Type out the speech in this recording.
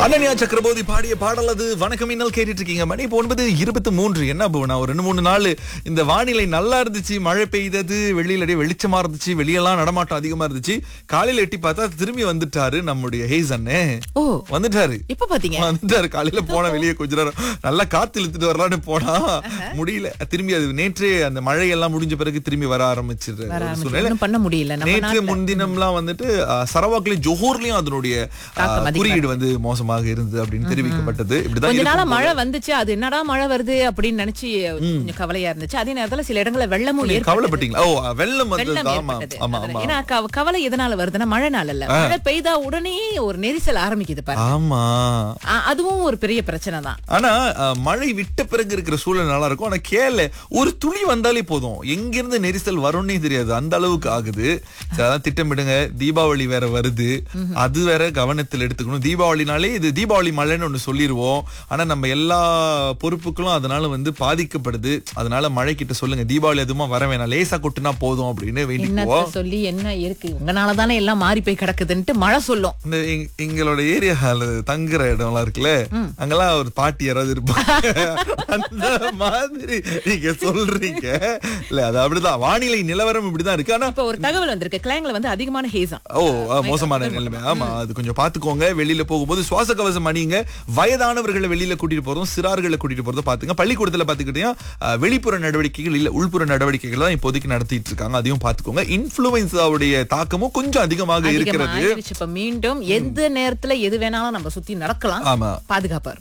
அனன்யா சக்கரபோதி பாடிய பாடல் அது வணக்கம் இன்னல் கேட்டுட்டு இருக்கீங்க மணி இப்போ ஒன்பது இருபத்தி மூன்று என்ன போனா ஒரு ரெண்டு மூணு நாள் இந்த வானிலை நல்லா இருந்துச்சு மழை பெய்தது வெளியில அப்படியே வெளிச்சமா இருந்துச்சு வெளியெல்லாம் நடமாட்டம் அதிகமா இருந்துச்சு காலையில எட்டி பார்த்தா திரும்பி வந்துட்டாரு நம்முடைய ஹேஸ் அண்ணே ஓ வந்துட்டாரு எப்ப பாத்தீங்க வந்துட்டாரு காலையில போன வெளியே கொஞ்ச நேரம் நல்லா காத்து இழுத்துட்டு வரலான்னு போனா முடியல திரும்பி அது நேற்று அந்த மழை எல்லாம் முடிஞ்ச பிறகு திரும்பி வர ஆரம்பிச்சிடுற வர ஒரு ஆரம்பிச்சு. சூழ்நிலை ஒண்ணும் பண்ண முடியல நம்ம நேற்று நாட்டுல. முன்தினம்லாம் வந்துட்டு அஹ், சரவாக்லயும் ஜோஹர்லயும் அதனுடைய அஹ், தாக்கம் அதிகமா குறியீடு வந்து மோசமாக இருந்தது அப்படின்னு தெரிவிக்கப்பட்டது இப்படிதான் கொஞ்ச நாளா இருக்கும் மழை வந்துச்சு அது என்னடா மழை வருது அப்படின்னு நினைச்சு கொஞ்சம் கவலையா இருந்துச்சு அதே நேரத்துல சில இடங்கள்ல வெள்ளமும் நீங்க ஏற்பட்டது. கவலைப்பட்டீங்களா ஓ வெள்ளம் வந்தது வெள்ளம் ஆமா ஏற்பட்டது. ஆமா அதுல. ஆமா ஏன்னா கவ- கவலை எதனால வருதுன்னா மழை நாள் இல்ல மழை பெய்தா உடனே ஒரு நெரிசல் ஆரம்பிக்குது பாரு ஆமா ஆ, அதுவும் ஒரு பெரிய பிரச்சனை தான் ஆனா அஹ், மழை விட்ட பிறகு இருக்கிற சூழல் நல்லா இருக்கும் ஆனா கேள ஒரு துளி வந்தாலே போதும் எங்கிருந்து நெரிசல் வரும்னே தெரியாது அந்த அளவுக்கு ஆகுது சரி, அதான் திட்டமிடுங்க தீபாவளி வேற வருது அது வேற கவனத்தில் எடுத்துக்கணும் தீபாவளினாலே இது தீபாவளி மழைன்னு ஒண்ணு சொல்லிருவோம் ஆனா நம்ம எல்லா பொறுப்புகளும் அதனால வந்து பாதிக்கப்படுது அதனால மழை கிட்ட சொல்லுங்க தீபாவளி எதுவுமா வர வேணாம் லேசா கொட்டுனா போதும் அப்படின்னு என்னத்த வேண்டிக்குவோம் சொல்லி என்ன இருக்கு உங்கனால தானே எல்லாம் மாறி போய் கிடக்குதுன்ட்டு மழை சொல்லும் இந்த எங்க- எங்களோட ஏரியால தங்குற இடம்லாம் இருக்குல்ல அங்கெல்லாம் ஒரு பாட்டி யாராவது இருப்பாங்க அந்த மாதிரி நீங்க சொல்றீங்க இல்ல அது அப்படிதான் வானிலை நிலவரம் இப்படிதான் இருக்கு ஆனா இப்ப ஒரு தகவல் வந்திருக்கு கிளாங்ல வந்து அதிகமான ஹேசம் ஓ ஆ, மோசமான நிலைமை ஆமா அது கொஞ்சம் பாத்துக்கோங்க வெளியில போகும்போது சுவாச கவசம் அணியுங்க வயதானவர்களை வெளியில கூட்டிட்டு போறதும் சிறார்களை கூட்டிட்டு போறதும் பாத்துங்க பள்ளிக்கூடத்துல பாத்துக்கிட்டீங்கன்னா வெளிப்புற நடவடிக்கைகள் இல்ல உள்புற நடவடிக்கைகள் தான் இப்போதைக்கு நடத்திட்டு இருக்காங்க அதையும் பாத்துக்கோங்க இன்ஃபுளுன்சாவுடைய தாக்கமும் கொஞ்சம் அதிகமாக இருக்கிறது அதிகமாயிருச்சு இப்ப மீண்டும் எந்த நேரத்துல எது வேணாலும் நம்ம சுத்தி நடக்கலாம் ஆமா பாதுகாப்பா இருக்கும்